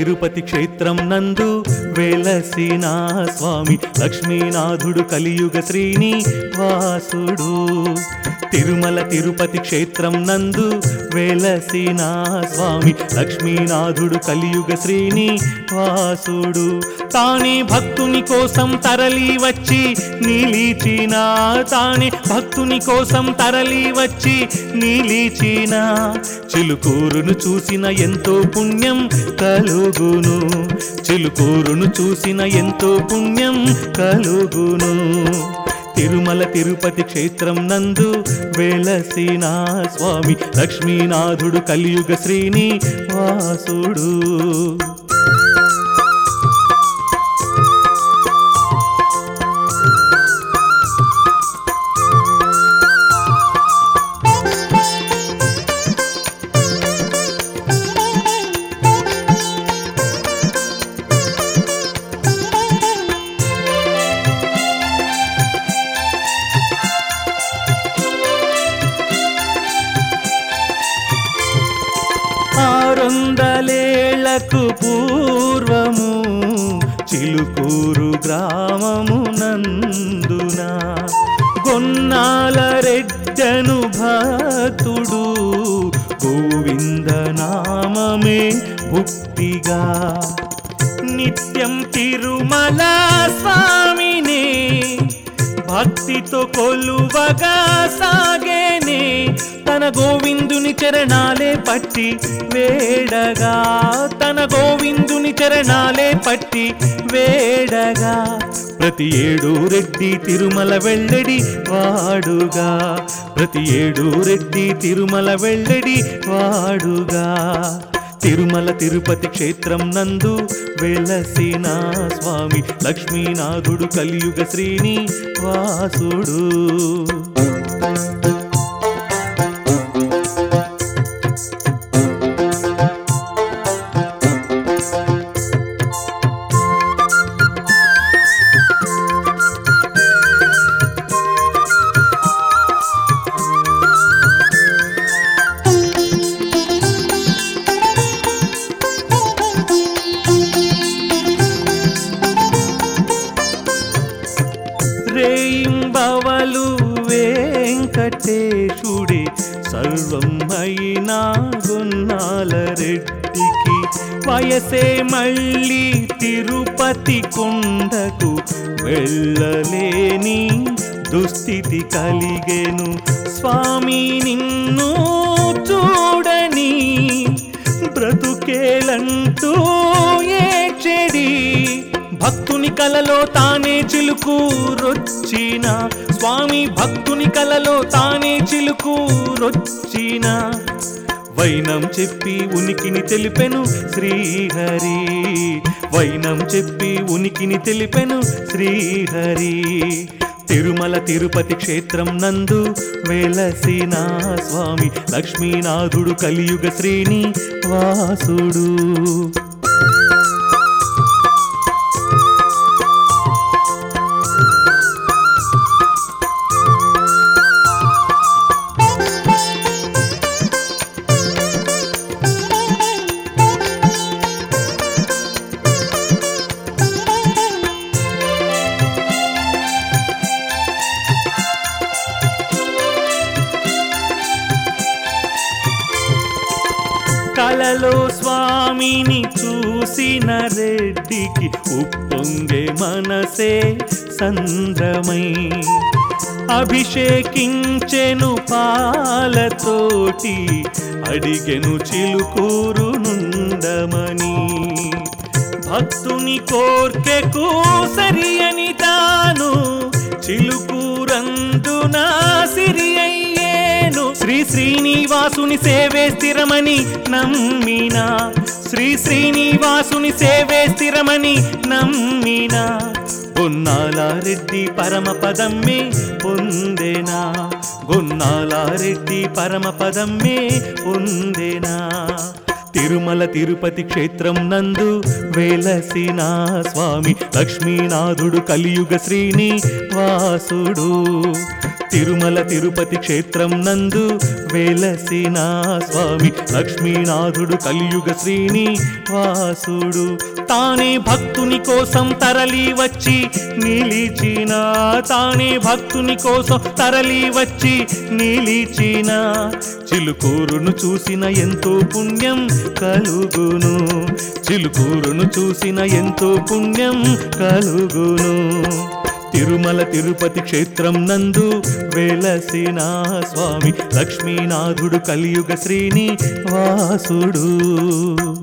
తిరుపతి క్షేత్రం నందు వెలసిన స్వామి లక్ష్మీనాథుడు కలియుగ శ్రీని వాసుడు తిరుమల తిరుపతి క్షేత్రం నందు వెలసిన స్వామి లక్ష్మీనాథుడు కలియుగ శ్రీని వాసుడు తానే భక్తుని కోసం తరలి వచ్చి నిలిచిన తానే భక్తుని కోసం తరలి వచ్చి నిలిచిన చిలుకూరును చూసిన ఎంతో పుణ్యం కలుగును చిలుకూరును చూసిన ఎంతో పుణ్యం కలుగును తిరుమల తిరుపతి క్షేత్రం నందు వెలసిన స్వామి లక్ష్మీనాథుడు కలియుగ శ్రీని వాసుడు ఆరొందలేళ్లకు పూర్వము చిలుకూరు గ్రామము నందున గొన్నాల రెడ్డను భక్తుడు గోవింద నామమే భుక్తిగా నిత్యం తిరుమల స్వామిని భక్తితో కొలువగా సాగేనే తన గోవిందుని చరణాలే పట్టి వేడగా తన గోవిందుని చరణాలే పట్టి వేడగా ప్రతి ఏడు రెడ్డి తిరుమల వెళ్ళడి వాడుగా ప్రతి ఏడు రెడ్డి తిరుమల వెళ్ళడి వాడుగా తిరుమల తిరుపతి క్షేత్రం నందు వెలసిన స్వామి లక్ష్మీనాథుడు కలియుగ శ్రీని వాసుడు రేయింబవలు వెంకటేశుడే సర్వం అయినా గున్నాల రెడ్డికి వయసే మళ్ళీ తిరుపతి కొండకు వెళ్ళలేని దుస్థితి కలిగేను స్వామి నిన్ను చూడని బ్రతుకేలంటూ ఏడ్చెడి భక్తుని కలలో తానే చిలుకు రొచ్చిన స్వామి భక్తుని కలలో తానే చిలుకు రొచ్చిన వైనం చెప్పి ఉనికిని తెలిపెను శ్రీహరి వైనం చెప్పి ఉనికిని తెలిపెను శ్రీహరి తిరుమల తిరుపతి క్షేత్రం నందు వెలసిన స్వామి లక్ష్మీనాథుడు కలియుగ శ్రీని వాసుడు కలలో స్వామిని చూసిన రెడ్డికి ఉప్పొంగే మనసే సంద్రమై అభిషేకించెను పాలతోటి అడిగెను చిలుకూరు నుండమని భక్తుని కోర్కెకు సరి అని తాను చిలుకూరందున సిరి అయ్యేను శ్రీ శ్రీనివాసుని సేవే స్థిరమని నమ్మిన శ్రీ శ్రీనివాసుని సేవే స్థిరమని నమ్మిన గొన్నాల రెడ్డి పరమ పదమ్మే పొందెనా గొన్నాల రెడ్డి పరమ పదమ్మే పొందెనా తిరుమల తిరుపతి క్షేత్రం నందు వెలసిన స్వామి లక్ష్మీనాథుడు కలియుగ శ్రీని వాసుడు తిరుమల తిరుపతి క్షేత్రం నందు వెలసిన స్వామి లక్ష్మీనాథుడు కలియుగ శ్రీని వాసుడు తానే భక్తుని కోసం తరలి వచ్చి నిలిచిన తానే భక్తుని కోసం తరలి వచ్చి నిలిచిన చిలుకూరును చూసిన ఎంతో పుణ్యం కలుగును చిలుకూరును చూసిన ఎంతో పుణ్యం కలుగును తిరుమల తిరుపతి క్షేత్రం నందు వెలసిన స్వామి లక్ష్మీనాథుడు కలియుగ శ్రీని వాసుడు